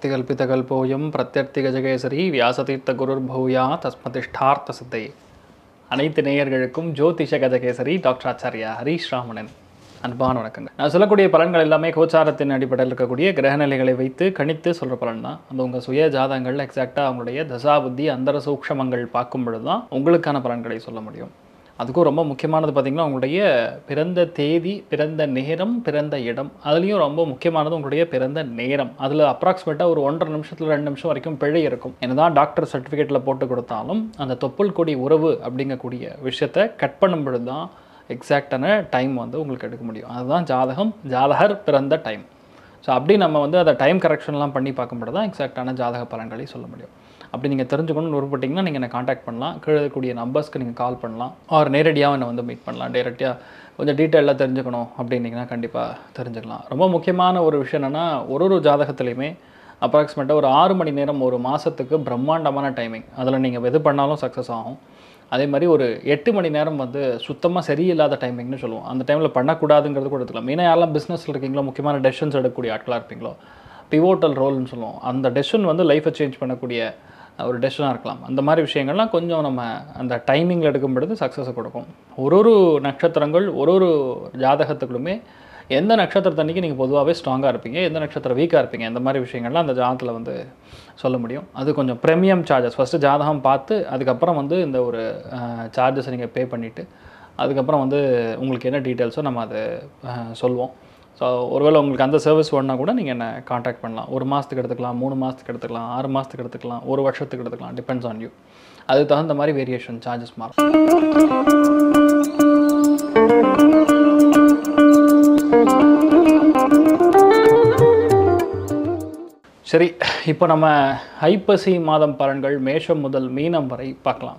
வார்த்திகல்பிதகல்போயம் பிரத்யர்த்திகஜகேசரி வியாசதீர்த்த குருர்பூயா தஸ்மதிஷ்டார்த்த சித்தை அனைத்து நேயர்களுக்கும் ஜோதிஷ கஜகேசரி டாக்டர் ஆச்சாரியா ஹரீஷ் ராமணன் அன்பான வணக்கங்க நான் சொல்லக்கூடிய பலன்கள் எல்லாமே கோச்சாரத்தின் அடிப்படையில் இருக்கக்கூடிய கிரகநிலைகளை வைத்து கணித்து சொல்கிற பலன் தான் அது உங்கள் சுய ஜாதகங்கள் எக்ஸாக்டாக அவங்களுடைய தசா புத்தி அந்தர சூக்ஷமங்கள் பார்க்கும் பொழுது தான் உங்களுக்கான பலன்களை சொல்ல முடியும் அதுக்கும் ரொம்ப முக்கியமானது பார்த்திங்கன்னா உங்களுடைய பிறந்த தேதி பிறந்த நேரம் பிறந்த இடம் அதுலேயும் ரொம்ப முக்கியமானது உங்களுடைய பிறந்த நேரம் அதில் அப்ராக்சிமேட்டாக ஒரு ஒன்றரை நிமிஷத்தில் ரெண்டு நிமிஷம் வரைக்கும் பிழை இருக்கும் என்னதான் டாக்டர் சர்டிஃபிகேட்டில் போட்டு கொடுத்தாலும் அந்த தொப்புள் கொடி உறவு அப்படிங்கக்கூடிய விஷயத்தை கட் பண்ணும் பொழுது தான் எக்ஸாக்டான டைம் வந்து உங்களுக்கு எடுக்க முடியும் அதுதான் ஜாதகம் ஜாதகர் பிறந்த டைம் ஸோ அப்படி நம்ம வந்து அதை டைம் கரெக்ஷன்லாம் பண்ணி பார்க்கும்போது தான் எக்ஸாக்டான ஜாதக பலன்களை சொல்ல முடியும் அப்படி நீங்கள் தெரிஞ்சுக்கணும்னு விருப்பப்பட்டீங்கன்னா நீங்கள் என்னை காண்டாக்ட் பண்ணலாம் கீழே இருக்கக்கூடிய நம்பர்ஸ்க்கு நீங்கள் கால் பண்ணலாம் ஆர் நேரடியாக என்னை வந்து மீட் பண்ணலாம் டைரெக்டாக கொஞ்சம் டீட்டெயிலாக தெரிஞ்சுக்கணும் அப்படின்னீங்கன்னா கண்டிப்பாக தெரிஞ்சுக்கலாம் ரொம்ப முக்கியமான ஒரு விஷயம் என்னென்னா ஒரு ஒரு ஜாதகத்துலேயுமே அப்ராக்சிமேட்டாக ஒரு ஆறு மணி நேரம் ஒரு மாதத்துக்கு பிரம்மாண்டமான டைமிங் அதில் நீங்கள் எது பண்ணாலும் சக்ஸஸ் ஆகும் அதே மாதிரி ஒரு எட்டு மணி நேரம் வந்து சுத்தமாக சரியில்லாத டைமிங்னு சொல்லுவோம் அந்த டைமில் பண்ணக்கூடாதுங்கிறது கூட எடுத்துக்கலாம் மெயினாக யாரெல்லாம் பிஸ்னஸில் இருக்கீங்களோ முக்கியமான டெசிஷன்ஸ் எடுக்கக்கூடிய ஆட்களாக இருப்பீங்களோ பிவோட்டல் ரோல்னு சொல்லுவோம் அந்த டெசிஷன் வந்து லைஃப்பை சேஞ்ச் பண்ணக்கூடிய ஒரு டெசிஷனாக இருக்கலாம் அந்த மாதிரி விஷயங்கள்லாம் கொஞ்சம் நம்ம அந்த டைமிங்கில் எடுக்கும் பொழுது சக்ஸஸை கொடுக்கும் ஒரு ஒரு நட்சத்திரங்கள் ஒரு ஒரு ஜாதகத்துக்குள்ளுமே எந்த நட்சத்திரத்தன்னைக்கு நீங்கள் பொதுவாகவே ஸ்ட்ராங்காக இருப்பீங்க எந்த நட்சத்திரம் வீக்காக இருப்பீங்க இந்த மாதிரி விஷயங்கள்லாம் அந்த ஜாதகத்தில் வந்து சொல்ல முடியும் அது கொஞ்சம் ப்ரீமியம் சார்ஜஸ் ஃபஸ்ட்டு ஜாதகம் பார்த்து அதுக்கப்புறம் வந்து இந்த ஒரு சார்ஜஸை நீங்கள் பே பண்ணிவிட்டு அதுக்கப்புறம் வந்து உங்களுக்கு என்ன டீட்டெயில்ஸோ நம்ம அதை சொல்லுவோம் ஸோ ஒருவேளை உங்களுக்கு அந்த சர்வீஸ் வேணுன்னா கூட நீங்கள் என்ன காண்டாக்ட் பண்ணலாம் ஒரு மாதத்துக்கு எடுத்துக்கலாம் மூணு மாதத்துக்கு எடுத்துக்கலாம் ஆறு மாதத்துக்கு எடுத்துக்கலாம் ஒரு வருஷத்துக்கு எடுத்துக்கலாம் டிபெண்ட்ஸ் ஆன் யூ அதுக்கு தகுந்த மாதிரி வேரியேஷன் சார்ஜஸ் மாறும் சரி இப்போ நம்ம ஐப்பசி மாதம் பலன்கள் மேஷம் முதல் மீனம் வரை பார்க்கலாம்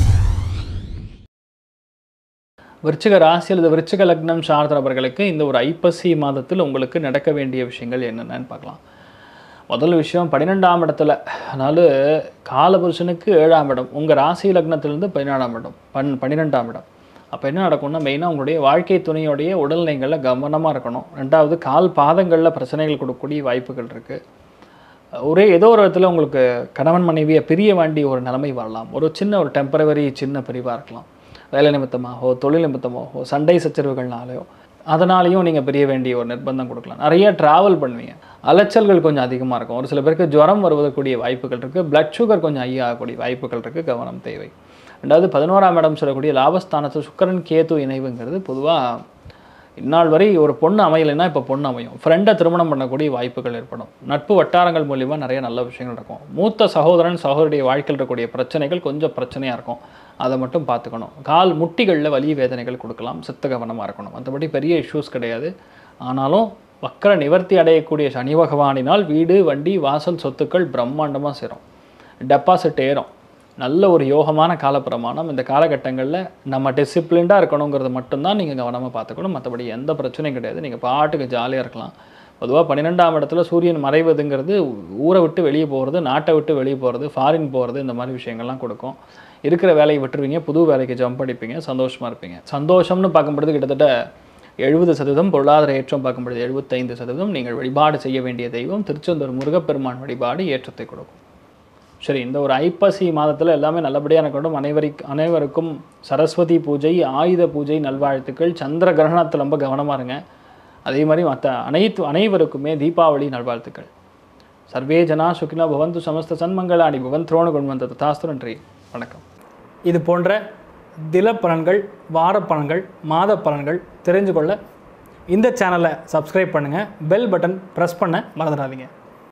விருச்சிக ராசி அல்லது விருச்சிக லக்னம் சார்ந்தவர்களுக்கு இந்த ஒரு ஐப்பசி மாதத்தில் உங்களுக்கு நடக்க வேண்டிய விஷயங்கள் என்னென்னு பார்க்கலாம் முதல் விஷயம் பன்னிரெண்டாம் இடத்துல அதனால காலபுருஷனுக்கு ஏழாம் இடம் உங்கள் ராசி லக்னத்திலேருந்து பதினேழாம் இடம் பன் பன்னிரெண்டாம் இடம் அப்போ என்ன நடக்கும்னா மெயினாக உங்களுடைய வாழ்க்கை துணையோடைய உடல்நிலைகளில் கவனமாக இருக்கணும் ரெண்டாவது கால் பாதங்களில் பிரச்சனைகள் கொடுக்கக்கூடிய வாய்ப்புகள் இருக்குது ஒரே ஏதோ ஒரு இடத்துல உங்களுக்கு கணவன் மனைவியை பிரிய வேண்டிய ஒரு நிலைமை வரலாம் ஒரு சின்ன ஒரு டெம்பரவரி சின்ன பிரிவாக இருக்கலாம் வேலை நிமித்தமாகவோ தொழில் நிமித்தமாகவோ சண்டை சச்சரவுகள்னாலேயோ அதனாலையும் நீங்கள் பிரிய வேண்டிய ஒரு நிர்பந்தம் கொடுக்கலாம் நிறைய ட்ராவல் பண்ணுவீங்க அலைச்சல்கள் கொஞ்சம் அதிகமாக இருக்கும் ஒரு சில பேருக்கு ஜுரம் வருவதற்குரிய வாய்ப்புகள் இருக்குது பிளட் சுகர் கொஞ்சம் ஹை ஆகக்கூடிய வாய்ப்புகள் இருக்குது கவனம் தேவை ரெண்டாவது பதினோராம் இடம் சொல்லக்கூடிய லாபஸ்தானத்தில் சுக்கரன் கேது இணைவுங்கிறது பொதுவாக இந்நாள் வரை ஒரு பொண்ணு அமையலைன்னா இப்போ பொண்ணு அமையும் ஃப்ரெண்டை திருமணம் பண்ணக்கூடிய வாய்ப்புகள் ஏற்படும் நட்பு வட்டாரங்கள் மூலிமா நிறைய நல்ல விஷயங்கள் இருக்கும் மூத்த சகோதரன் சகோதரியுடைய வாழ்க்கையில் இருக்கக்கூடிய பிரச்சனைகள் கொஞ்சம் பிரச்சனையாக இருக்கும் அதை மட்டும் பார்த்துக்கணும் கால் முட்டிகளில் வலி வேதனைகள் கொடுக்கலாம் சித்த கவனமாக இருக்கணும் மற்றபடி பெரிய இஷ்யூஸ் கிடையாது ஆனாலும் வக்கர நிவர்த்தி அடையக்கூடிய சனி பகவானினால் வீடு வண்டி வாசல் சொத்துக்கள் பிரம்மாண்டமாக சேரும் டெபாசிட் ஏறும் நல்ல ஒரு யோகமான காலப்பிரமாணம் இந்த காலகட்டங்களில் நம்ம டிசிப்ளின்டாக இருக்கணுங்கிறது மட்டும்தான் நீங்கள் கவனமாக பார்த்துக்கணும் மற்றபடி எந்த பிரச்சனையும் கிடையாது நீங்கள் பாட்டுக்கு ஜாலியாக இருக்கலாம் பொதுவாக பன்னிரெண்டாம் இடத்துல சூரியன் மறைவதுங்கிறது ஊரை விட்டு வெளியே போகிறது நாட்டை விட்டு வெளியே போகிறது ஃபாரின் போகிறது இந்த மாதிரி விஷயங்கள்லாம் கொடுக்கும் இருக்கிற வேலையை விட்டுருவீங்க புது வேலைக்கு ஜம்ப் அடிப்பீங்க சந்தோஷமாக இருப்பீங்க சந்தோஷம்னு பார்க்கும்பொழுது கிட்டத்தட்ட எழுபது சதவீதம் பொருளாதார ஏற்றம் பார்க்கும்பொழுது எழுபத்தைந்து சதவீதம் நீங்கள் வழிபாடு செய்ய வேண்டிய தெய்வம் திருச்செந்தூர் முருகப்பெருமான் வழிபாடு ஏற்றத்தை கொடுக்கும் சரி இந்த ஒரு ஐப்பசி மாதத்தில் எல்லாமே நல்லபடியாக இருக்கட்டும் அனைவருக்கு அனைவருக்கும் சரஸ்வதி பூஜை ஆயுத பூஜை நல்வாழ்த்துக்கள் சந்திர கிரகணத்தில் ரொம்ப கவனமாக இருங்க அதே மாதிரி மற்ற அனைத்து அனைவருக்குமே தீபாவளி நல்வாழ்த்துக்கள் சர்வே ஜனா சுக்கினா பவந்து சமஸ்த சன்மங்களாணி பவன் துரோண குண்வந்த ததாஸ்து நன்றி வணக்கம் இது போன்ற தில பலன்கள் வார பலன்கள் மாத பலன்கள் தெரிஞ்சு கொள்ள இந்த சேனலை சப்ஸ்கிரைப் பண்ணுங்கள் பெல் பட்டன் ப்ரெஸ் பண்ண மறந்துடாதீங்க